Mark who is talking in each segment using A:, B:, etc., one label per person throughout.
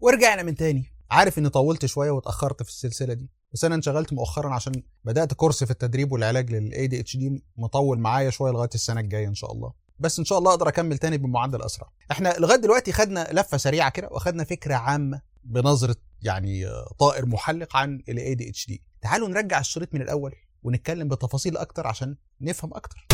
A: ورجعنا من تاني عارف اني طولت شويه واتاخرت في السلسله دي بس انا انشغلت مؤخرا عشان بدات كورس في التدريب والعلاج للاي دي اتش دي مطول معايا شويه لغايه السنه الجايه ان شاء الله بس ان شاء الله اقدر اكمل تاني بمعدل اسرع احنا لغايه دلوقتي خدنا لفه سريعه كده واخدنا فكره عامه بنظره يعني طائر محلق عن الاي دي اتش دي تعالوا نرجع الشريط من الاول ونتكلم بتفاصيل اكتر عشان نفهم اكتر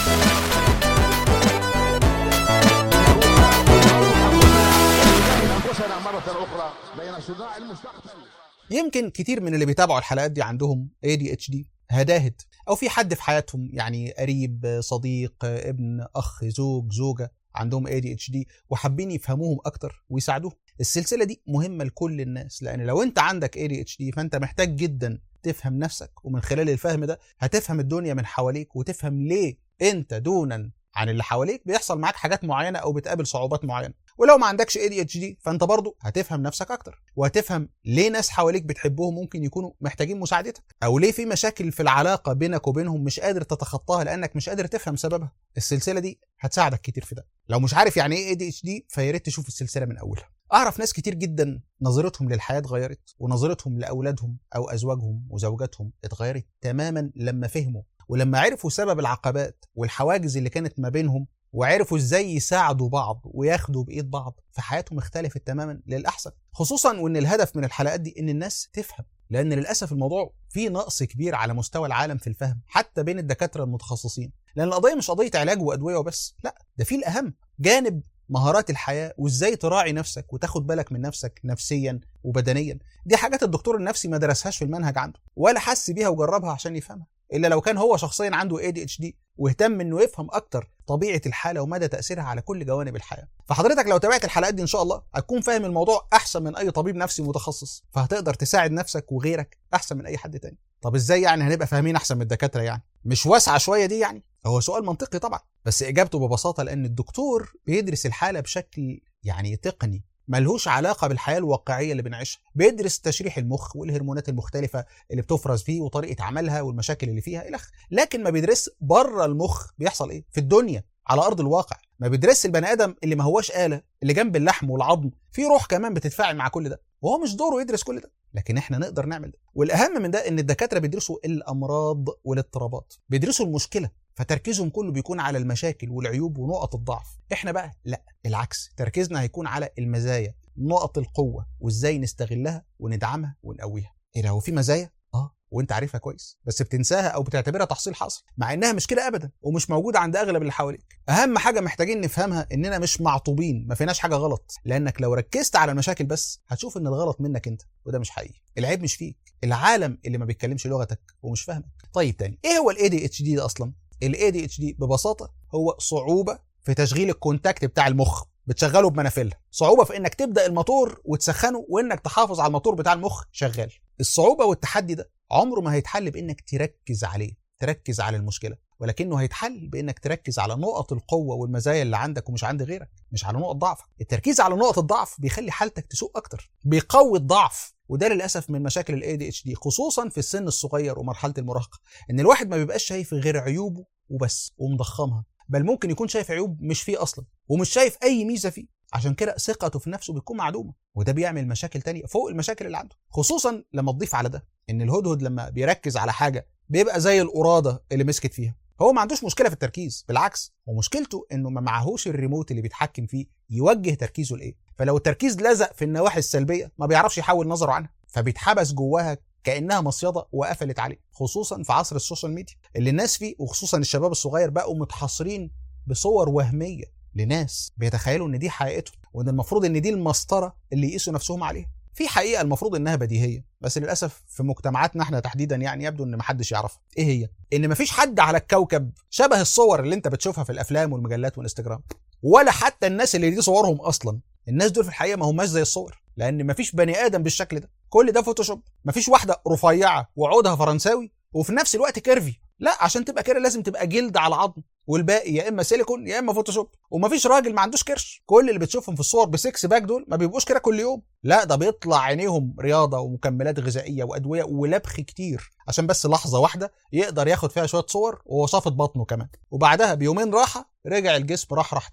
B: أنفسنا مرة أخرى بين صداع المستقبل
A: يمكن كتير من اللي بيتابعوا الحلقات دي عندهم ADHD هداهد او في حد في حياتهم يعني قريب صديق ابن اخ زوج زوجه عندهم ADHD وحابين يفهموهم اكتر ويساعدوهم السلسله دي مهمه لكل الناس لان لو انت عندك ADHD فانت محتاج جدا تفهم نفسك ومن خلال الفهم ده هتفهم الدنيا من حواليك وتفهم ليه انت دونا عن اللي حواليك بيحصل معاك حاجات معينه او بتقابل صعوبات معينه ولو ما عندكش ADHD فانت برضه هتفهم نفسك اكتر وهتفهم ليه ناس حواليك بتحبهم ممكن يكونوا محتاجين مساعدتك او ليه في مشاكل في العلاقه بينك وبينهم مش قادر تتخطاها لانك مش قادر تفهم سببها السلسله دي هتساعدك كتير في ده لو مش عارف يعني ايه ADHD فيا ريت تشوف السلسله من اولها اعرف ناس كتير جدا نظرتهم للحياه اتغيرت ونظرتهم لاولادهم او ازواجهم وزوجاتهم اتغيرت تماما لما فهموا ولما عرفوا سبب العقبات والحواجز اللي كانت ما بينهم وعرفوا ازاي يساعدوا بعض وياخدوا بايد بعض فحياتهم اختلفت تماما للاحسن خصوصا وان الهدف من الحلقات دي ان الناس تفهم لان للاسف الموضوع فيه نقص كبير على مستوى العالم في الفهم حتى بين الدكاتره المتخصصين لان القضيه مش قضيه علاج وادويه وبس لا ده في الاهم جانب مهارات الحياه وازاي تراعي نفسك وتاخد بالك من نفسك نفسيا وبدنيا دي حاجات الدكتور النفسي ما درسهاش في المنهج عنده ولا حس بيها وجربها عشان يفهمها الا لو كان هو شخصيا عنده ADHD واهتم انه يفهم اكتر طبيعه الحاله ومدى تاثيرها على كل جوانب الحياه فحضرتك لو تابعت الحلقات دي ان شاء الله هتكون فاهم الموضوع احسن من اي طبيب نفسي متخصص فهتقدر تساعد نفسك وغيرك احسن من اي حد تاني طب ازاي يعني هنبقى فاهمين احسن من الدكاتره يعني مش واسعه شويه دي يعني هو سؤال منطقي طبعا بس اجابته ببساطه لان الدكتور بيدرس الحاله بشكل يعني تقني ملهوش علاقة بالحياة الواقعية اللي بنعيشها بيدرس تشريح المخ والهرمونات المختلفة اللي بتفرز فيه وطريقة عملها والمشاكل اللي فيها إلخ لكن ما بيدرس بره المخ بيحصل إيه في الدنيا على أرض الواقع ما بيدرس البني آدم اللي ما هواش آلة اللي جنب اللحم والعظم في روح كمان بتتفاعل مع كل ده وهو مش دوره يدرس كل ده لكن احنا نقدر نعمل ده والاهم من ده ان الدكاتره بيدرسوا الامراض والاضطرابات بيدرسوا المشكله فتركيزهم كله بيكون على المشاكل والعيوب ونقط الضعف احنا بقى لا العكس تركيزنا هيكون على المزايا نقط القوه وازاي نستغلها وندعمها ونقويها ايه ده هو في مزايا اه وانت عارفها كويس بس بتنساها او بتعتبرها تحصيل حاصل مع انها مش كده ابدا ومش موجوده عند اغلب اللي حواليك اهم حاجه محتاجين نفهمها اننا مش معطوبين ما فيناش حاجه غلط لانك لو ركزت على المشاكل بس هتشوف ان الغلط منك انت وده مش حقيقي العيب مش فيك العالم اللي ما بيتكلمش لغتك ومش فاهمك طيب تاني ايه هو الاي دي اتش دي ده اصلا الاي دي اتش دي ببساطه هو صعوبه في تشغيل الكونتاكت بتاع المخ بتشغله بمنافلها صعوبه في انك تبدا الموتور وتسخنه وانك تحافظ على الموتور بتاع المخ شغال الصعوبه والتحدي ده عمره ما هيتحل بانك تركز عليه تركز على المشكله ولكنه هيتحل بانك تركز على نقط القوه والمزايا اللي عندك ومش عند غيرك مش على نقط ضعفك التركيز على نقط الضعف بيخلي حالتك تسوء اكتر بيقوي الضعف وده للاسف من مشاكل الاي دي اتش دي خصوصا في السن الصغير ومرحله المراهقه ان الواحد ما بيبقاش شايف غير عيوبه وبس ومضخمها بل ممكن يكون شايف عيوب مش فيه اصلا ومش شايف اي ميزه فيه عشان كده ثقته في نفسه بتكون معدومه وده بيعمل مشاكل تانية فوق المشاكل اللي عنده خصوصا لما تضيف على ده ان الهدهد لما بيركز على حاجه بيبقى زي القراده اللي مسكت فيها هو ما عندوش مشكله في التركيز بالعكس هو مشكلته انه ما معهوش الريموت اللي بيتحكم فيه يوجه تركيزه لايه فلو التركيز لزق في النواحي السلبيه ما بيعرفش يحول نظره عنها فبيتحبس جواها كانها مصيده وقفلت عليه خصوصا في عصر السوشيال ميديا اللي الناس فيه وخصوصا الشباب الصغير بقوا متحصرين بصور وهميه لناس بيتخيلوا ان دي حقيقتهم وان المفروض ان دي المسطره اللي يقيسوا نفسهم عليها في حقيقه المفروض انها بديهيه بس للاسف في مجتمعاتنا احنا تحديدا يعني يبدو ان محدش يعرفها ايه هي ان مفيش حد على الكوكب شبه الصور اللي انت بتشوفها في الافلام والمجلات والانستجرام ولا حتى الناس اللي دي صورهم اصلا الناس دول في الحقيقه ما هماش زي الصور لان مفيش بني ادم بالشكل ده كل ده فوتوشوب مفيش واحده رفيعه وعودها فرنساوي وفي نفس الوقت كيرفي لا عشان تبقى كده لازم تبقى جلد على عظم والباقي يا اما سيليكون يا اما فوتوشوب ومفيش راجل ما عندوش كرش كل اللي بتشوفهم في الصور بسكس باك دول ما بيبقوش كده كل يوم لا ده بيطلع عينيهم رياضه ومكملات غذائيه وادويه ولبخ كتير عشان بس لحظه واحده يقدر ياخد فيها شويه صور وهو صافط بطنه كمان وبعدها بيومين راحه رجع الجسم راح راح تاني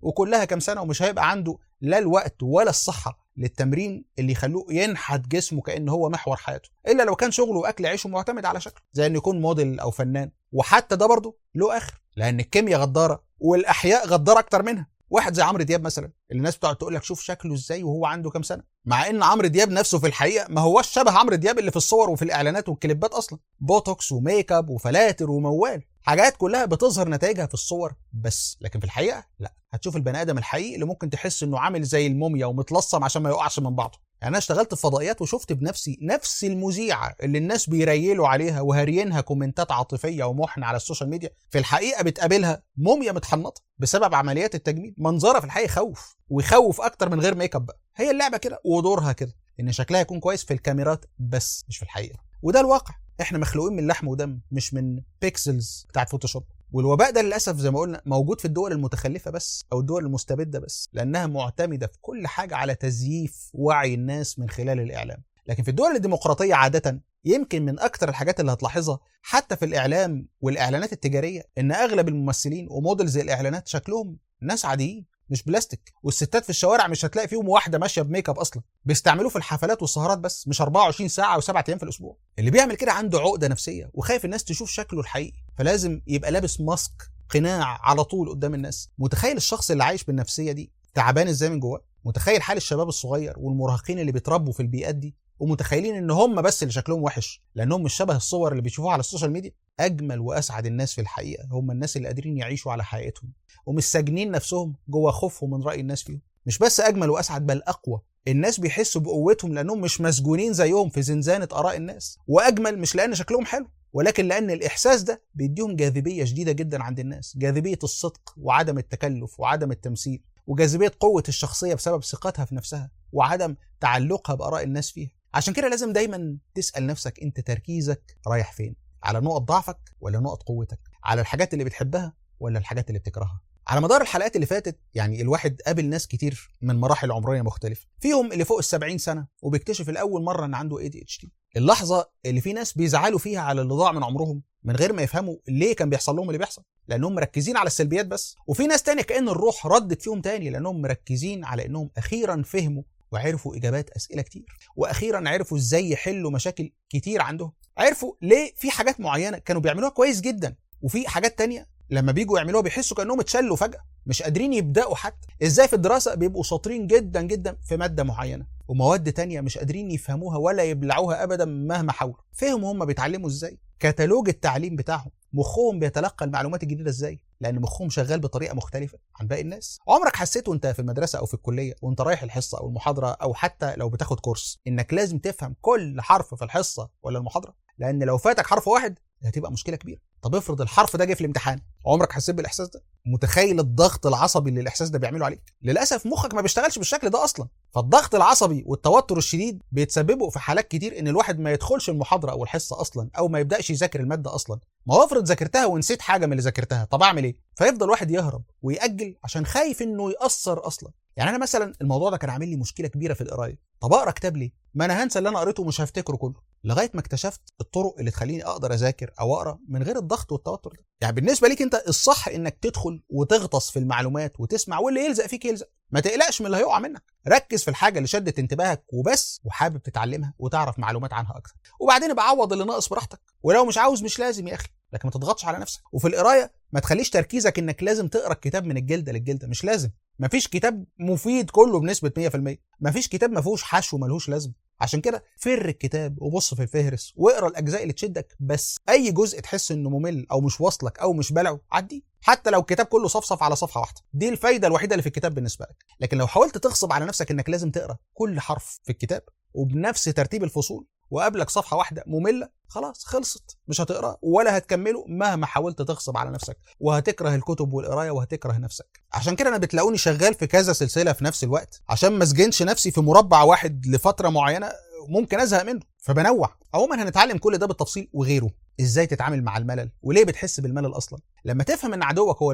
A: وكلها كام سنه ومش هيبقى عنده لا الوقت ولا الصحه للتمرين اللي يخلوه ينحت جسمه كان هو محور حياته الا لو كان شغله واكل عيشه معتمد على شكله زي انه يكون موديل او فنان وحتى ده برضه له اخر لان الكيمياء غداره والاحياء غداره اكتر منها واحد زي عمرو دياب مثلا اللي الناس بتقعد تقول لك شوف شكله ازاي وهو عنده كام سنه مع ان عمرو دياب نفسه في الحقيقه ما هوش شبه عمرو دياب اللي في الصور وفي الاعلانات والكليبات اصلا بوتوكس وميك اب وفلاتر وموال حاجات كلها بتظهر نتائجها في الصور بس لكن في الحقيقه لا هتشوف البني ادم الحقيقي اللي ممكن تحس انه عامل زي الموميا ومتلصم عشان ما يقعش من بعضه يعني انا اشتغلت في فضائيات وشفت بنفسي نفس المذيعه اللي الناس بيريلوا عليها وهاريينها كومنتات عاطفيه ومحن على السوشيال ميديا في الحقيقه بتقابلها موميا متحنطه بسبب عمليات التجميل منظرها في الحقيقه يخوف ويخوف اكتر من غير ميك اب بقى هي اللعبه كده ودورها كده ان شكلها يكون كويس في الكاميرات بس مش في الحقيقه وده الواقع احنا مخلوقين من لحم ودم مش من بيكسلز بتاعت فوتوشوب والوباء ده للاسف زي ما قلنا موجود في الدول المتخلفه بس او الدول المستبده بس لانها معتمده في كل حاجه على تزييف وعي الناس من خلال الاعلام لكن في الدول الديمقراطيه عاده يمكن من اكتر الحاجات اللي هتلاحظها حتى في الاعلام والاعلانات التجاريه ان اغلب الممثلين وموديلز الاعلانات شكلهم ناس عاديين مش بلاستيك والستات في الشوارع مش هتلاقي فيهم واحده ماشيه بميك اب اصلا بيستعملوه في الحفلات والسهرات بس مش 24 ساعه وسبعة ايام في الاسبوع اللي بيعمل كده عنده عقده نفسيه وخايف الناس تشوف شكله الحقيقي فلازم يبقى لابس ماسك قناع على طول قدام الناس متخيل الشخص اللي عايش بالنفسيه دي تعبان ازاي من جواه متخيل حال الشباب الصغير والمراهقين اللي بيتربوا في البيئات دي ومتخيلين ان هم بس اللي شكلهم وحش لانهم مش شبه الصور اللي بيشوفوها على السوشيال ميديا اجمل واسعد الناس في الحقيقه هم الناس اللي قادرين يعيشوا على حقيقتهم ومش ساجنين نفسهم جوه خوفهم من راي الناس فيهم مش بس اجمل واسعد بل اقوى الناس بيحسوا بقوتهم لانهم مش مسجونين زيهم في زنزانه اراء الناس واجمل مش لان شكلهم حلو ولكن لان الاحساس ده بيديهم جاذبيه شديده جدا عند الناس جاذبيه الصدق وعدم التكلف وعدم التمثيل وجاذبيه قوه الشخصيه بسبب ثقتها في نفسها وعدم تعلقها باراء الناس فيها عشان كده لازم دايما تسال نفسك انت تركيزك رايح فين على نقط ضعفك ولا نقط قوتك على الحاجات اللي بتحبها ولا الحاجات اللي بتكرهها على مدار الحلقات اللي فاتت يعني الواحد قابل ناس كتير من مراحل عمريه مختلفه فيهم اللي فوق ال 70 سنه وبيكتشف لاول مره ان عنده ADHD اللحظه اللي في ناس بيزعلوا فيها على اللي ضاع من عمرهم من غير ما يفهموا ليه كان بيحصل لهم اللي بيحصل لانهم مركزين على السلبيات بس وفي ناس تانية كأن الروح ردت فيهم تاني لانهم مركزين على انهم اخيرا فهموا وعرفوا اجابات اسئله كتير واخيرا عرفوا ازاي يحلوا مشاكل كتير عندهم عرفوا ليه في حاجات معينه كانوا بيعملوها كويس جدا وفي حاجات تانية لما بيجوا يعملوها بيحسوا كانهم اتشلوا فجاه مش قادرين يبداوا حتى ازاي في الدراسه بيبقوا شاطرين جدا جدا في ماده معينه ومواد تانية مش قادرين يفهموها ولا يبلعوها ابدا مهما حاولوا فهموا هم بيتعلموا ازاي كتالوج التعليم بتاعهم مخهم بيتلقى المعلومات الجديده ازاي لان مخهم شغال بطريقه مختلفه عن باقي الناس عمرك حسيت وانت في المدرسه او في الكليه وانت رايح الحصه او المحاضره او حتى لو بتاخد كورس انك لازم تفهم كل حرف في الحصه ولا المحاضره لان لو فاتك حرف واحد هتبقى مشكله كبيره طب افرض الحرف ده جه في الامتحان عمرك حسيت بالاحساس ده متخيل الضغط العصبي اللي الاحساس ده بيعمله عليك للاسف مخك ما بيشتغلش بالشكل ده اصلا فالضغط العصبي والتوتر الشديد بيتسببوا في حالات كتير ان الواحد ما يدخلش المحاضره او الحصه اصلا او ما يبداش يذاكر الماده اصلا ما هو افرض ذاكرتها ونسيت حاجه من اللي ذاكرتها طب اعمل ايه فيفضل واحد يهرب ويأجل عشان خايف انه يأثر اصلا يعني انا مثلا الموضوع ده كان عامل لي مشكله كبيره في القرايه طب اقرا كتاب ليه ما انا هنسى اللي انا قريته ومش هفتكره كله لغايه ما اكتشفت الطرق اللي تخليني اقدر اذاكر او اقرا من غير الضغط والتوتر ده يعني بالنسبه ليك انت الصح انك تدخل وتغطس في المعلومات وتسمع واللي يلزق فيك يلزق ما تقلقش من اللي هيقع منك ركز في الحاجه اللي شدت انتباهك وبس وحابب تتعلمها وتعرف معلومات عنها اكتر وبعدين ابقى عوض اللي ناقص براحتك ولو مش عاوز مش لازم يا اخي لكن ما تضغطش على نفسك وفي القرايه ما تخليش تركيزك انك لازم تقرا الكتاب من الجلده للجلده مش لازم مفيش كتاب مفيد كله بنسبه 100% مفيش كتاب ما فيهوش حشو ملهوش لازمه عشان كده فر الكتاب وبص في الفهرس واقرا الاجزاء اللي تشدك بس اي جزء تحس انه ممل او مش واصلك او مش بلعه عديه حتى لو الكتاب كله صفصف على صفحه واحده دي الفايده الوحيده اللي في الكتاب بالنسبه لك لكن لو حاولت تغصب على نفسك انك لازم تقرا كل حرف في الكتاب وبنفس ترتيب الفصول وقابلك صفحه واحده ممله خلاص خلصت مش هتقرا ولا هتكمله مهما حاولت تغصب على نفسك وهتكره الكتب والقرايه وهتكره نفسك عشان كده انا بتلاقوني شغال في كذا سلسله في نفس الوقت عشان ما اسجنش نفسي في مربع واحد لفتره معينه ممكن ازهق منه فبنوع عموما هنتعلم كل ده بالتفصيل وغيره ازاي تتعامل مع الملل وليه بتحس بالملل اصلا لما تفهم ان عدوك هو الملل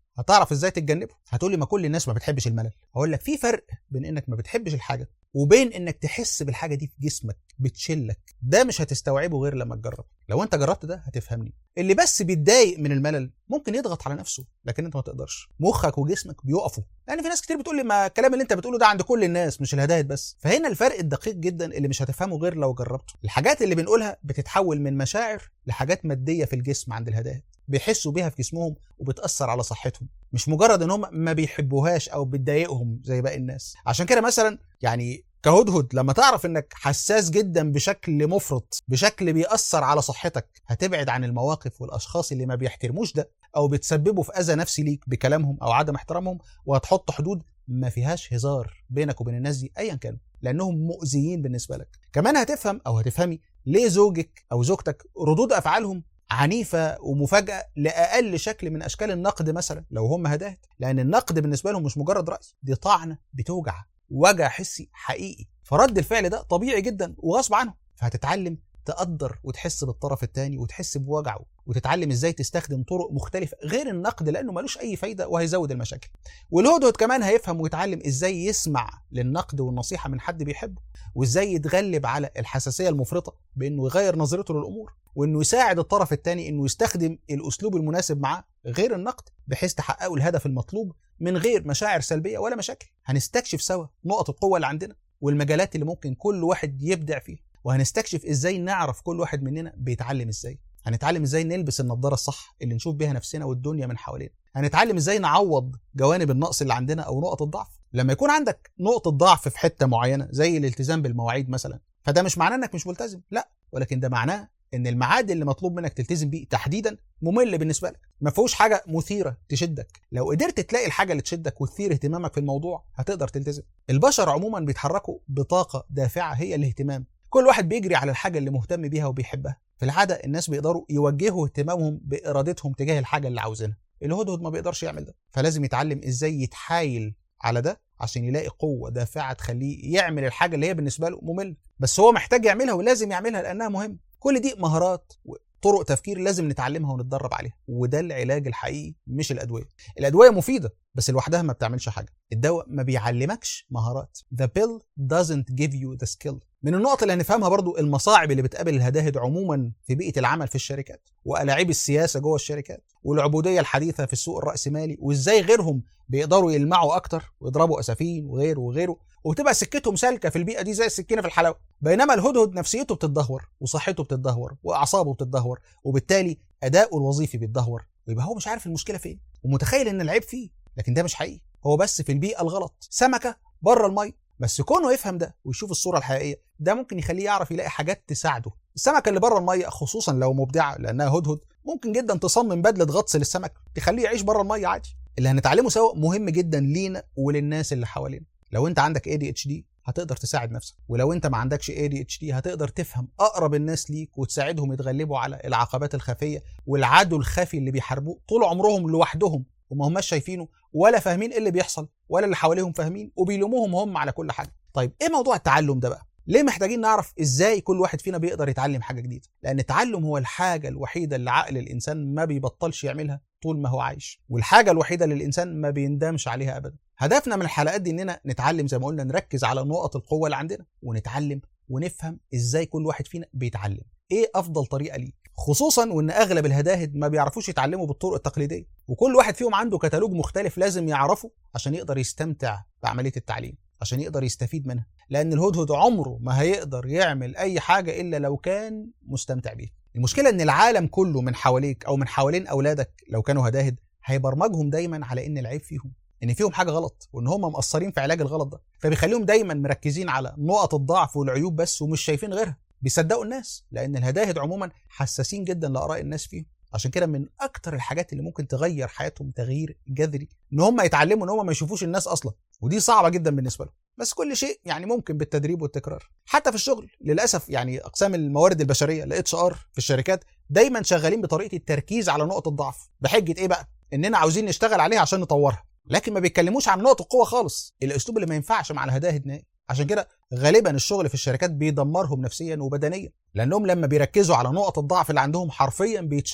A: هتعرف ازاي تتجنبه هتقول لي ما كل الناس ما بتحبش الملل هقول لك في فرق بين انك ما بتحبش الحاجه وبين انك تحس بالحاجه دي في جسمك بتشلك ده مش هتستوعبه غير لما تجرب لو انت جربت ده هتفهمني اللي بس بيتضايق من الملل ممكن يضغط على نفسه لكن انت ما تقدرش مخك وجسمك بيقفوا لان في ناس كتير بتقول لي ما الكلام اللي انت بتقوله ده عند كل الناس مش الهدايد بس فهنا الفرق الدقيق جدا اللي مش هتفهمه غير لو جربته الحاجات اللي بنقولها بتتحول من مشاعر لحاجات ماديه في الجسم عند الهدايد بيحسوا بيها في جسمهم وبتاثر على صحتهم مش مجرد ان هم ما بيحبوهاش او بتضايقهم زي باقي الناس عشان كده مثلا يعني كهدهد لما تعرف انك حساس جدا بشكل مفرط بشكل بيأثر على صحتك هتبعد عن المواقف والاشخاص اللي ما بيحترموش ده او بتسببوا في اذى نفسي ليك بكلامهم او عدم احترامهم وهتحط حدود ما فيهاش هزار بينك وبين الناس دي ايا كان لانهم مؤذيين بالنسبه لك كمان هتفهم او هتفهمي ليه زوجك او زوجتك ردود افعالهم عنيفة ومفاجأة لأقل شكل من أشكال النقد مثلا لو هم هداهد لأن النقد بالنسبة لهم مش مجرد رأي دي طعنة بتوجع وجع حسي حقيقي فرد الفعل ده طبيعي جدا وغصب عنهم فهتتعلم تقدر وتحس بالطرف الثاني وتحس بوجعه وتتعلم ازاي تستخدم طرق مختلفه غير النقد لانه ملوش اي فايده وهيزود المشاكل والهدهد كمان هيفهم ويتعلم ازاي يسمع للنقد والنصيحه من حد بيحبه وازاي يتغلب على الحساسيه المفرطه بانه يغير نظرته للامور وانه يساعد الطرف الثاني انه يستخدم الاسلوب المناسب معاه غير النقد بحيث تحققوا الهدف المطلوب من غير مشاعر سلبيه ولا مشاكل هنستكشف سوا نقط القوه اللي عندنا والمجالات اللي ممكن كل واحد يبدع فيها وهنستكشف ازاي نعرف كل واحد مننا بيتعلم ازاي هنتعلم ازاي نلبس النضاره الصح اللي نشوف بيها نفسنا والدنيا من حوالينا هنتعلم ازاي نعوض جوانب النقص اللي عندنا او نقط الضعف لما يكون عندك نقطه ضعف في حته معينه زي الالتزام بالمواعيد مثلا فده مش معناه انك مش ملتزم لا ولكن ده معناه ان الميعاد اللي مطلوب منك تلتزم بيه تحديدا ممل بالنسبه لك ما فيهوش حاجه مثيره تشدك لو قدرت تلاقي الحاجه اللي تشدك وتثير اهتمامك في الموضوع هتقدر تلتزم البشر عموما بيتحركوا بطاقه دافعه هي الاهتمام كل واحد بيجري على الحاجه اللي مهتم بيها وبيحبها في العاده الناس بيقدروا يوجهوا اهتمامهم بارادتهم تجاه الحاجه اللي عاوزينها الهدهد ما بيقدرش يعمل ده فلازم يتعلم ازاي يتحايل على ده عشان يلاقي قوه دافعه تخليه يعمل الحاجه اللي هي بالنسبه له ممل بس هو محتاج يعملها ولازم يعملها لانها مهمه كل دي مهارات وطرق تفكير لازم نتعلمها ونتدرب عليها وده العلاج الحقيقي مش الادويه الادويه مفيده بس لوحدها ما بتعملش حاجه الدواء ما بيعلمكش مهارات the pill doesn't give you the skill من النقط اللي هنفهمها برضو المصاعب اللي بتقابل الهداهد عموما في بيئه العمل في الشركات والاعيب السياسه جوه الشركات والعبوديه الحديثه في السوق الراسمالي وازاي غيرهم بيقدروا يلمعوا اكتر ويضربوا اسفين وغيره وغيره وتبقى سكتهم سالكه في البيئه دي زي السكينه في الحلاوه بينما الهدهد نفسيته بتتدهور وصحته بتتدهور واعصابه بتتدهور وبالتالي اداؤه الوظيفي بيتدهور ويبقى هو مش عارف المشكله فين ومتخيل ان العيب فيه لكن ده مش حقيقي هو بس في البيئه الغلط سمكه بره الميه بس كونه يفهم ده ويشوف الصوره الحقيقيه ده ممكن يخليه يعرف يلاقي حاجات تساعده السمكه اللي بره الميه خصوصا لو مبدعه لانها هدهد ممكن جدا تصمم بدله غطس للسمك تخليه يعيش بره الميه عادي اللي هنتعلمه سوا مهم جدا لينا وللناس اللي حوالينا لو انت عندك ADHD هتقدر تساعد نفسك ولو انت ما عندكش ADHD هتقدر تفهم اقرب الناس ليك وتساعدهم يتغلبوا على العقبات الخفيه والعدو الخفي اللي بيحاربوه طول عمرهم لوحدهم وما هماش شايفينه ولا فاهمين ايه اللي بيحصل ولا اللي حواليهم فاهمين وبيلوموهم هم على كل حاجه طيب ايه موضوع التعلم ده بقى ليه محتاجين نعرف ازاي كل واحد فينا بيقدر يتعلم حاجه جديده لان التعلم هو الحاجه الوحيده اللي عقل الانسان ما بيبطلش يعملها طول ما هو عايش والحاجه الوحيده اللي الانسان ما بيندمش عليها ابدا هدفنا من الحلقات دي اننا نتعلم زي ما قلنا نركز على نقط القوه اللي عندنا ونتعلم ونفهم ازاي كل واحد فينا بيتعلم ايه افضل طريقه ليه خصوصا وان اغلب الهداهد ما بيعرفوش يتعلموا بالطرق التقليديه وكل واحد فيهم عنده كتالوج مختلف لازم يعرفه عشان يقدر يستمتع بعمليه التعليم عشان يقدر يستفيد منها لان الهدهد عمره ما هيقدر يعمل اي حاجه الا لو كان مستمتع بيها المشكله ان العالم كله من حواليك او من حوالين اولادك لو كانوا هداهد هيبرمجهم دايما على ان العيب فيهم ان فيهم حاجه غلط وان هم مقصرين في علاج الغلط ده فبيخليهم دايما مركزين على نقط الضعف والعيوب بس ومش شايفين غيرها بيصدقوا الناس لان الهداهد عموما حساسين جدا لاراء الناس فيهم عشان كده من اكتر الحاجات اللي ممكن تغير حياتهم تغيير جذري ان هم يتعلموا ان هم ما يشوفوش الناس اصلا ودي صعبه جدا بالنسبه لهم بس كل شيء يعني ممكن بالتدريب والتكرار حتى في الشغل للاسف يعني اقسام الموارد البشريه الاتش ار في الشركات دايما شغالين بطريقه التركيز على نقط الضعف بحجه ايه بقى اننا عاوزين نشتغل عليها عشان نطورها لكن ما بيتكلموش عن نقط القوه خالص الاسلوب اللي ما ينفعش مع الهداهد نهائي عشان كده غالبا الشغل في الشركات بيدمرهم نفسيا وبدنيا لانهم لما بيركزوا على نقط الضعف اللي عندهم حرفيا بيتشلوا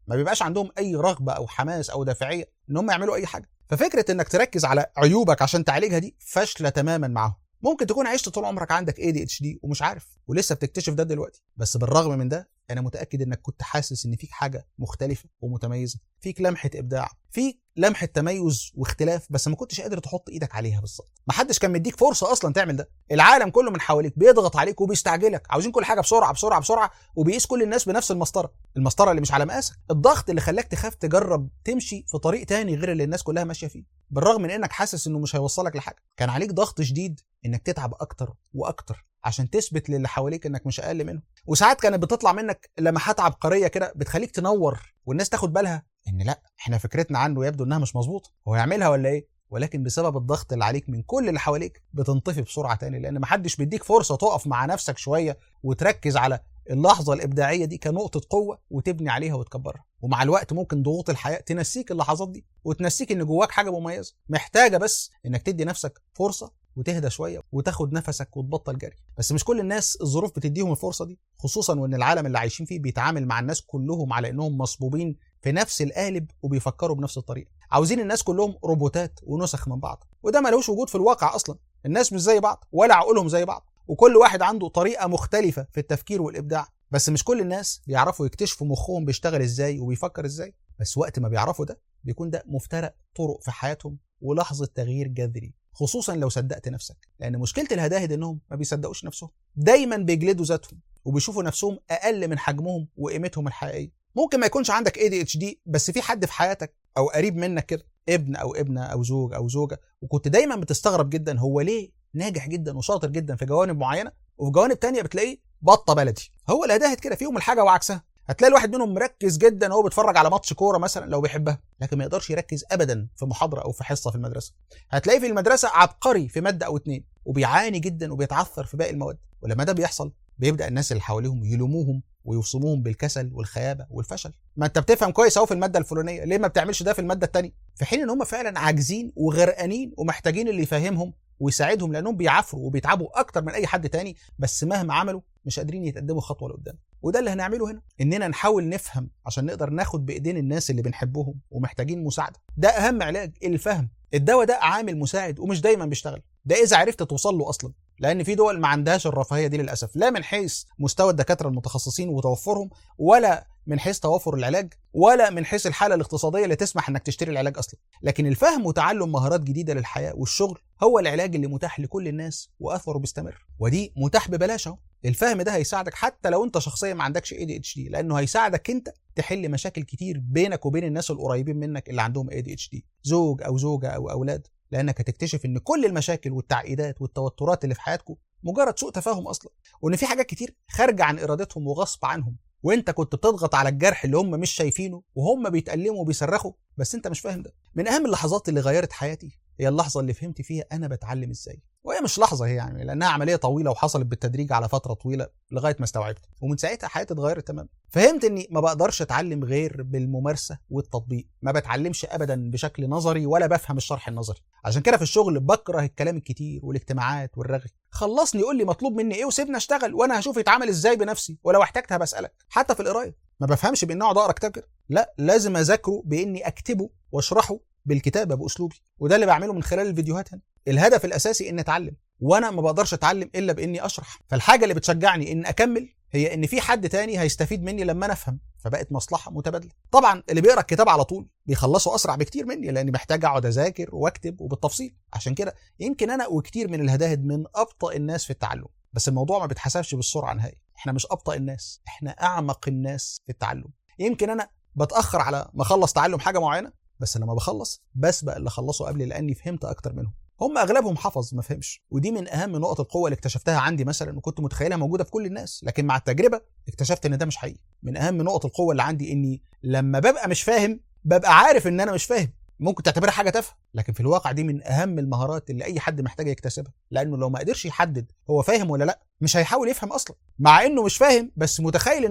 A: ما بيبقاش عندهم اي رغبه او حماس او دافعيه ان هم يعملوا اي حاجه ففكره انك تركز على عيوبك عشان تعالجها دي فاشله تماما معاهم ممكن تكون عشت طول عمرك عندك اي دي اتش دي ومش عارف ولسه بتكتشف ده دلوقتي بس بالرغم من ده انا متاكد انك كنت حاسس ان فيك حاجه مختلفه ومتميزه فيك لمحه ابداع فيك لمحه تميز واختلاف بس ما كنتش قادر تحط ايدك عليها بالظبط ما حدش كان مديك فرصه اصلا تعمل ده العالم كله من حواليك بيضغط عليك وبيستعجلك عاوزين كل حاجه بسرعه بسرعه بسرعه وبيقيس كل الناس بنفس المسطره المسطره اللي مش على مقاسك الضغط اللي خلاك تخاف تجرب تمشي في طريق تاني غير اللي الناس كلها ماشيه فيه بالرغم من انك حاسس انه مش هيوصلك لحاجه كان عليك ضغط شديد انك تتعب اكتر واكتر عشان تثبت للي حواليك انك مش اقل منهم وساعات كانت بتطلع منك لمحات عبقريه كده بتخليك تنور والناس تاخد بالها ان لا احنا فكرتنا عنه يبدو انها مش مظبوطه هو يعملها ولا ايه ولكن بسبب الضغط اللي عليك من كل اللي حواليك بتنطفي بسرعه تاني لان محدش بيديك فرصه تقف مع نفسك شويه وتركز على اللحظة الإبداعية دي كنقطة قوة وتبني عليها وتكبرها ومع الوقت ممكن ضغوط الحياة تنسيك اللحظات دي وتنسيك إن جواك حاجة مميزة محتاجة بس إنك تدي نفسك فرصة وتهدى شوية وتاخد نفسك وتبطل جري بس مش كل الناس الظروف بتديهم الفرصة دي خصوصا وإن العالم اللي عايشين فيه بيتعامل مع الناس كلهم على إنهم مصبوبين في نفس القالب وبيفكروا بنفس الطريقة عاوزين الناس كلهم روبوتات ونسخ من بعض وده ملوش وجود في الواقع أصلا الناس مش زي بعض ولا عقولهم زي بعض وكل واحد عنده طريقة مختلفة في التفكير والإبداع بس مش كل الناس بيعرفوا يكتشفوا مخهم بيشتغل ازاي وبيفكر ازاي بس وقت ما بيعرفوا ده بيكون ده مفترق طرق في حياتهم ولحظة تغيير جذري خصوصا لو صدقت نفسك لان مشكلة الهداهد انهم ما بيصدقوش نفسهم دايما بيجلدوا ذاتهم وبيشوفوا نفسهم اقل من حجمهم وقيمتهم الحقيقية ممكن ما يكونش عندك ADHD بس في حد في حياتك او قريب منك كده ابن او ابنه او زوج او زوجة وكنت دايما بتستغرب جدا هو ليه ناجح جدا وشاطر جدا في جوانب معينة وفي جوانب تانية بتلاقيه بطه بلدي هو الهداهد كده فيهم الحاجه وعكسها هتلاقي الواحد منهم مركز جدا وهو بيتفرج على ماتش كوره مثلا لو بيحبها لكن ما يقدرش يركز ابدا في محاضره او في حصه في المدرسه هتلاقيه في المدرسه عبقري في ماده او اتنين وبيعاني جدا وبيتعثر في باقي المواد ولما ده بيحصل بيبدا الناس اللي حواليهم يلوموهم ويوصموهم بالكسل والخيابه والفشل ما انت بتفهم كويس اهو في الماده الفلانيه ليه ما بتعملش ده في الماده الثانيه في حين ان هم فعلا عاجزين وغرقانين ومحتاجين اللي يفهمهم ويساعدهم لانهم بيعافروا وبيتعبوا اكتر من اي حد تاني بس مهما عملوا مش قادرين يتقدموا خطوه لقدام وده اللي هنعمله هنا اننا نحاول نفهم عشان نقدر ناخد بايدين الناس اللي بنحبهم ومحتاجين مساعده ده اهم علاج الفهم الدواء ده عامل مساعد ومش دايما بيشتغل ده اذا عرفت توصل له اصلا لان في دول ما عندهاش الرفاهيه دي للاسف لا من حيث مستوى الدكاتره المتخصصين وتوفرهم ولا من حيث توافر العلاج ولا من حيث الحاله الاقتصاديه اللي تسمح انك تشتري العلاج اصلا لكن الفهم وتعلم مهارات جديده للحياه والشغل هو العلاج اللي متاح لكل الناس واثره بيستمر ودي متاح ببلاش اهو الفهم ده هيساعدك حتى لو انت شخصيا ما عندكش اي دي اتش دي لانه هيساعدك انت تحل مشاكل كتير بينك وبين الناس القريبين منك اللي عندهم اي دي اتش دي زوج او زوجه او اولاد لانك هتكتشف ان كل المشاكل والتعقيدات والتوترات اللي في حياتكم مجرد سوء تفاهم اصلا وان في حاجات كتير خارجه عن ارادتهم وغصب عنهم وانت كنت بتضغط على الجرح اللي هم مش شايفينه وهم بيتألموا وبيصرخوا بس انت مش فاهم ده من اهم اللحظات اللي غيرت حياتي هي اللحظه اللي فهمت فيها انا بتعلم ازاي وهي مش لحظه هي يعني لانها عمليه طويله وحصلت بالتدريج على فتره طويله لغايه ما استوعبت ومن ساعتها حياتي اتغيرت تماما فهمت اني ما بقدرش اتعلم غير بالممارسه والتطبيق ما بتعلمش ابدا بشكل نظري ولا بفهم الشرح النظري عشان كده في الشغل بكره الكلام الكتير والاجتماعات والرغي خلصني قول لي مطلوب مني ايه وسيبني اشتغل وانا هشوف يتعمل ازاي بنفسي ولو احتجت هبسالك حتى في القرايه ما بفهمش بان اقعد اقرا كتاب كده لا لازم اذاكره باني اكتبه واشرحه بالكتابه باسلوبي وده اللي بعمله من خلال الفيديوهات هنا الهدف الاساسي اني اتعلم وانا ما بقدرش اتعلم الا باني اشرح فالحاجه اللي بتشجعني ان اكمل هي ان في حد تاني هيستفيد مني لما انا افهم فبقت مصلحه متبادله طبعا اللي بيقرا الكتاب على طول بيخلصه اسرع بكتير مني لاني محتاج اقعد اذاكر واكتب وبالتفصيل عشان كده يمكن انا وكتير من الهداهد من ابطا الناس في التعلم بس الموضوع ما بيتحسبش بالسرعه نهائي احنا مش ابطا الناس احنا اعمق الناس في التعلم يمكن انا بتاخر على ما اخلص تعلم حاجه معينه بس لما بخلص بسبق اللي خلصوا قبلي لاني فهمت اكتر منهم هم اغلبهم حفظ ما فهمش ودي من اهم نقط القوه اللي اكتشفتها عندي مثلا وكنت متخيلها موجوده في كل الناس لكن مع التجربه اكتشفت ان ده مش حقيقي من اهم نقط القوه اللي عندي اني لما ببقى مش فاهم ببقى عارف ان انا مش فاهم ممكن تعتبرها حاجه تافهه لكن في الواقع دي من اهم المهارات اللي اي حد محتاج يكتسبها لانه لو ما قدرش يحدد هو فاهم ولا لا مش هيحاول يفهم اصلا مع انه مش فاهم بس متخيل انه فاهم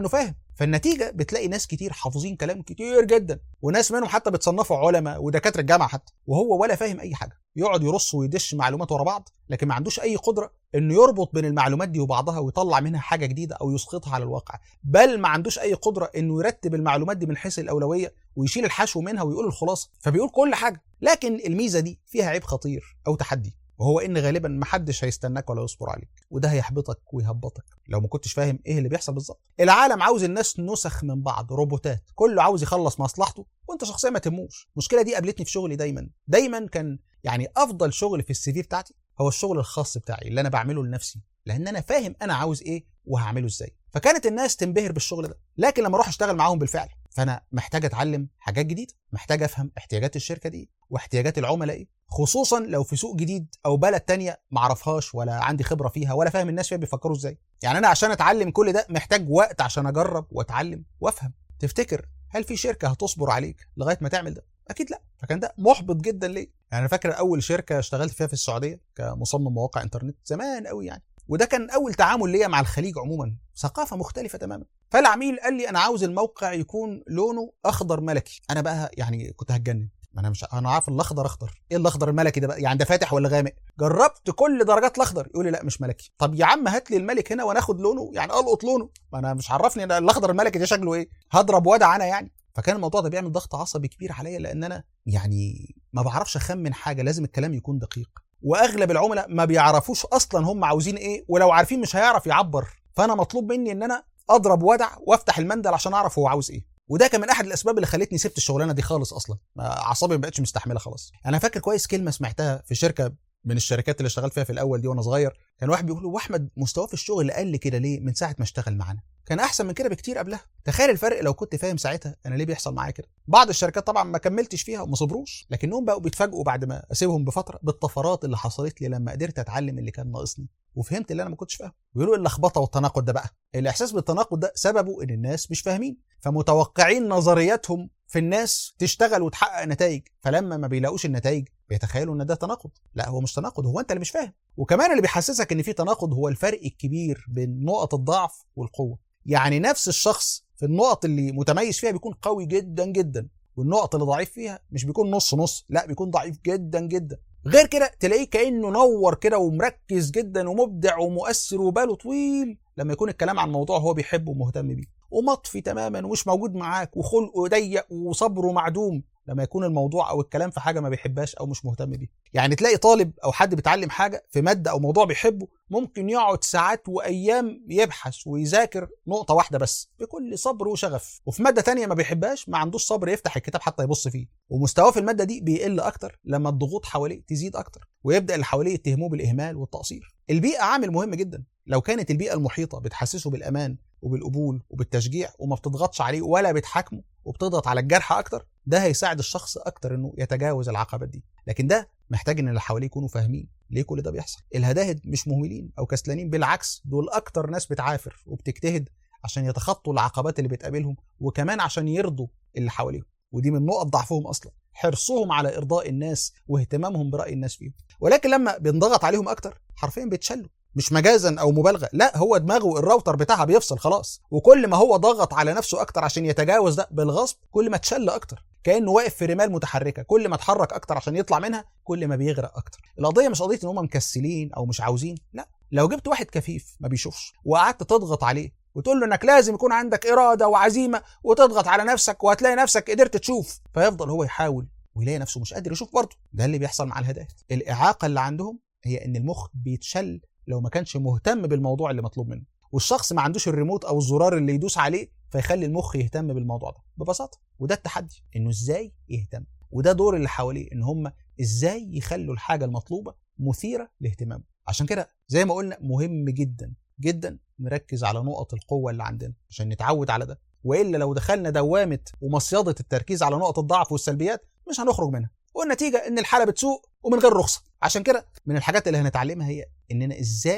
A: فالنتيجه بتلاقي ناس كتير حافظين كلام كتير جدا وناس منهم حتى بتصنفوا علماء ودكاتره الجامعه حتى وهو ولا فاهم اي حاجه يقعد يرص ويدش معلومات ورا بعض لكن ما عندوش اي قدره انه يربط بين المعلومات دي وبعضها ويطلع منها حاجه جديده او يسقطها على الواقع بل ما عندوش اي قدره انه يرتب المعلومات دي من حيث الاولويه ويشيل الحشو منها ويقول الخلاصه فبيقول كل حاجه لكن الميزه دي فيها عيب خطير او تحدي وهو ان غالبا محدش هيستناك ولا يصبر عليك وده هيحبطك ويهبطك لو ما كنتش فاهم ايه اللي بيحصل بالظبط العالم عاوز الناس نسخ من بعض روبوتات كله عاوز يخلص مصلحته وانت شخصيا ما تهموش المشكله دي قابلتني في شغلي دايما دايما كان يعني افضل شغل في السي في بتاعتي هو الشغل الخاص بتاعي اللي انا بعمله لنفسي لان انا فاهم انا عاوز ايه وهعمله ازاي فكانت الناس تنبهر بالشغل ده لكن لما اروح اشتغل معاهم بالفعل فانا محتاج اتعلم حاجات جديده محتاج افهم احتياجات الشركه دي واحتياجات العملاء ايه خصوصا لو في سوق جديد او بلد تانية معرفهاش ولا عندي خبره فيها ولا فاهم الناس فيها بيفكروا ازاي يعني انا عشان اتعلم كل ده محتاج وقت عشان اجرب واتعلم وافهم تفتكر هل في شركه هتصبر عليك لغايه ما تعمل ده اكيد لا فكان ده محبط جدا ليه يعني انا فاكر اول شركه اشتغلت فيها في السعوديه كمصمم مواقع انترنت زمان قوي يعني وده كان اول تعامل ليا مع الخليج عموما ثقافه مختلفه تماما فالعميل قال لي انا عاوز الموقع يكون لونه اخضر ملكي انا بقى يعني كنت هتجنن ما انا مش انا عارف الاخضر اخضر ايه الاخضر الملكي ده بقى يعني ده فاتح ولا غامق جربت كل درجات الاخضر يقول لي لا مش ملكي طب يا عم هات لي الملك هنا وناخد لونه يعني القط لونه ما انا مش عرفني أنا الاخضر الملكي ده شكله ايه هضرب ودع انا يعني فكان الموضوع ده بيعمل ضغط عصبي كبير عليا لان انا يعني ما بعرفش اخمن حاجه لازم الكلام يكون دقيق واغلب العملاء ما بيعرفوش اصلا هم عاوزين ايه ولو عارفين مش هيعرف يعبر فانا مطلوب مني ان انا اضرب ودع وافتح المندل عشان اعرف هو عاوز ايه وده كان من احد الاسباب اللي خلتني سبت الشغلانه دي خالص اصلا اعصابي ما بقتش مستحمله خلاص انا فاكر كويس كلمه سمعتها في شركه من الشركات اللي اشتغلت فيها في الاول دي وانا صغير كان واحد بيقول له احمد مستواه في الشغل قل كده ليه من ساعه ما اشتغل معانا كان احسن من كده بكتير قبلها تخيل الفرق لو كنت فاهم ساعتها انا ليه بيحصل معايا كده بعض الشركات طبعا ما كملتش فيها وما صبروش لكنهم بقوا بيتفاجئوا بعد ما اسيبهم بفتره بالطفرات اللي حصلت لي لما قدرت اتعلم اللي كان ناقصني وفهمت اللي انا ما كنتش فاهمه بيقولوا اللخبطه والتناقض ده بقى الاحساس بالتناقض ده سببه ان الناس مش فاهمين فمتوقعين نظرياتهم في الناس تشتغل وتحقق نتائج فلما ما بيلاقوش النتائج بيتخيلوا ان ده تناقض لا هو مش تناقض هو انت اللي مش فاهم وكمان اللي بيحسسك ان في تناقض هو الفرق الكبير بين نقط الضعف والقوه يعني نفس الشخص في النقط اللي متميز فيها بيكون قوي جدا جدا والنقط اللي ضعيف فيها مش بيكون نص نص لا بيكون ضعيف جدا جدا غير كده تلاقيه كانه نور كده ومركز جدا ومبدع ومؤثر وباله طويل لما يكون الكلام عن موضوع هو بيحبه ومهتم بيه ومطفي تماما ومش موجود معاك وخلقه ضيق وصبره معدوم لما يكون الموضوع او الكلام في حاجه ما بيحبهاش او مش مهتم بيها يعني تلاقي طالب او حد بيتعلم حاجه في ماده او موضوع بيحبه ممكن يقعد ساعات وايام يبحث ويذاكر نقطه واحده بس بكل صبر وشغف وفي ماده تانية ما بيحبهاش ما عندوش صبر يفتح الكتاب حتى يبص فيه ومستواه في الماده دي بيقل اكتر لما الضغوط حواليه تزيد اكتر ويبدا اللي حواليه يتهموه بالاهمال والتقصير البيئه عامل مهم جدا لو كانت البيئه المحيطه بتحسسه بالامان وبالقبول وبالتشجيع وما بتضغطش عليه ولا بتحاكمه وبتضغط على الجرح اكتر ده هيساعد الشخص اكتر انه يتجاوز العقبات دي لكن ده محتاج ان اللي حواليه يكونوا فاهمين ليه كل ده بيحصل الهداهد مش مهملين او كسلانين بالعكس دول اكتر ناس بتعافر وبتجتهد عشان يتخطوا العقبات اللي بتقابلهم وكمان عشان يرضوا اللي حواليهم ودي من نقط ضعفهم اصلا حرصهم على ارضاء الناس واهتمامهم براي الناس فيهم ولكن لما بينضغط عليهم اكتر حرفيا بيتشلوا مش مجازا او مبالغه لا هو دماغه الراوتر بتاعها بيفصل خلاص وكل ما هو ضغط على نفسه اكتر عشان يتجاوز ده بالغصب كل ما اتشل اكتر كانه واقف في رمال متحركه كل ما اتحرك اكتر عشان يطلع منها كل ما بيغرق اكتر القضيه مش قضيه ان هم مكسلين او مش عاوزين لا لو جبت واحد كفيف ما بيشوفش وقعدت تضغط عليه وتقول له انك لازم يكون عندك اراده وعزيمه وتضغط على نفسك وهتلاقي نفسك قدرت تشوف فيفضل هو يحاول ويلاقي نفسه مش قادر يشوف برضه ده اللي بيحصل مع الهدايا الاعاقه اللي عندهم هي ان المخ بيتشل لو ما كانش مهتم بالموضوع اللي مطلوب منه والشخص ما عندوش الريموت او الزرار اللي يدوس عليه فيخلي المخ يهتم بالموضوع ده ببساطه وده التحدي انه ازاي يهتم وده دور اللي حواليه ان هم ازاي يخلوا الحاجه المطلوبه مثيره لاهتمامه عشان كده زي ما قلنا مهم جدا جدا نركز على نقط القوه اللي عندنا عشان نتعود على ده والا لو دخلنا دوامه ومصيده التركيز على نقط الضعف والسلبيات مش هنخرج منها والنتيجه ان الحاله بتسوق ومن غير رخصه عشان كده من الحاجات اللي هنتعلمها هي اننا ازاي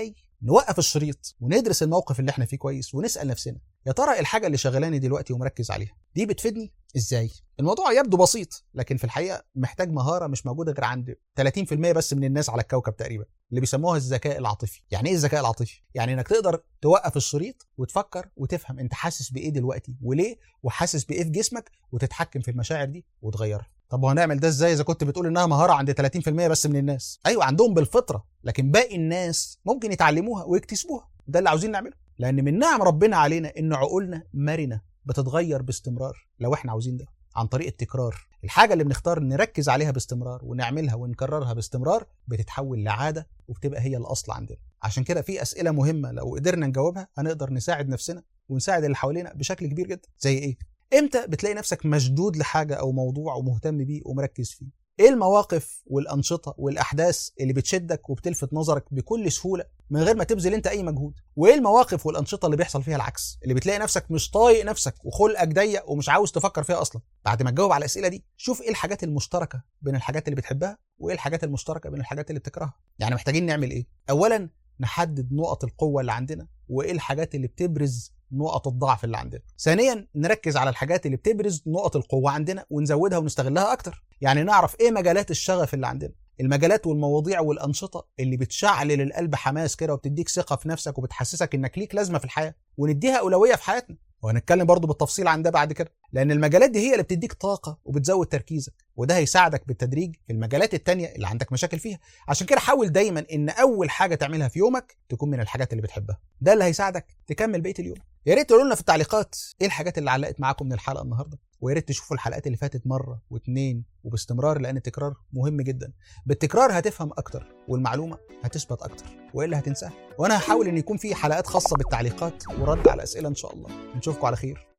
A: نوقف الشريط وندرس الموقف اللي احنا فيه كويس ونسال نفسنا يا ترى الحاجه اللي شغلاني دلوقتي ومركز عليها دي بتفيدني ازاي الموضوع يبدو بسيط لكن في الحقيقه محتاج مهاره مش موجوده غير عند 30% بس من الناس على الكوكب تقريبا اللي بيسموها الذكاء العاطفي يعني ايه الذكاء العاطفي يعني انك تقدر توقف الشريط وتفكر وتفهم انت حاسس بايه دلوقتي وليه وحاسس بايه في جسمك وتتحكم في المشاعر دي وتغيرها طب وهنعمل ده ازاي اذا كنت بتقول انها مهاره عند 30% بس من الناس ايوه عندهم بالفطره لكن باقي الناس ممكن يتعلموها ويكتسبوها ده اللي عاوزين نعمله لان من نعم ربنا علينا ان عقولنا مرنه بتتغير باستمرار لو احنا عاوزين ده عن طريق التكرار الحاجة اللي بنختار نركز عليها باستمرار ونعملها ونكررها باستمرار بتتحول لعادة وبتبقى هي الأصل عندنا عشان كده في أسئلة مهمة لو قدرنا نجاوبها هنقدر نساعد نفسنا ونساعد اللي حوالينا بشكل كبير جدا زي إيه؟ إمتى بتلاقي نفسك مشدود لحاجة أو موضوع ومهتم بيه ومركز فيه؟ ايه المواقف والانشطه والاحداث اللي بتشدك وبتلفت نظرك بكل سهوله من غير ما تبذل انت اي مجهود وايه المواقف والانشطه اللي بيحصل فيها العكس اللي بتلاقي نفسك مش طايق نفسك وخلقك ضيق ومش عاوز تفكر فيها اصلا بعد ما تجاوب على الاسئله دي شوف ايه الحاجات المشتركه بين الحاجات اللي بتحبها وايه الحاجات المشتركه بين الحاجات اللي بتكرهها يعني محتاجين نعمل ايه اولا نحدد نقط القوه اللي عندنا وايه الحاجات اللي بتبرز نقط الضعف اللي عندنا ثانيا نركز على الحاجات اللي بتبرز نقط القوه عندنا ونزودها ونستغلها اكتر يعني نعرف ايه مجالات الشغف اللي عندنا المجالات والمواضيع والانشطه اللي بتشعل القلب حماس كده وبتديك ثقه في نفسك وبتحسسك انك ليك لازمه في الحياه ونديها اولويه في حياتنا وهنتكلم برضو بالتفصيل عن ده بعد كده لان المجالات دي هي اللي بتديك طاقه وبتزود تركيزك وده هيساعدك بالتدريج في المجالات التانية اللي عندك مشاكل فيها عشان كده حاول دايما ان اول حاجه تعملها في يومك تكون من الحاجات اللي بتحبها ده اللي هيساعدك تكمل بقيه اليوم يا ريت تقولوا لنا في التعليقات ايه الحاجات اللي علقت معاكم من الحلقه النهارده ويا ريت تشوفوا الحلقات اللي فاتت مره واثنين وباستمرار لان التكرار مهم جدا بالتكرار هتفهم اكتر والمعلومه هتثبت اكتر والا هتنساها وانا هحاول ان يكون في حلقات خاصه بالتعليقات ورد على اسئله ان شاء الله نشوفكم على خير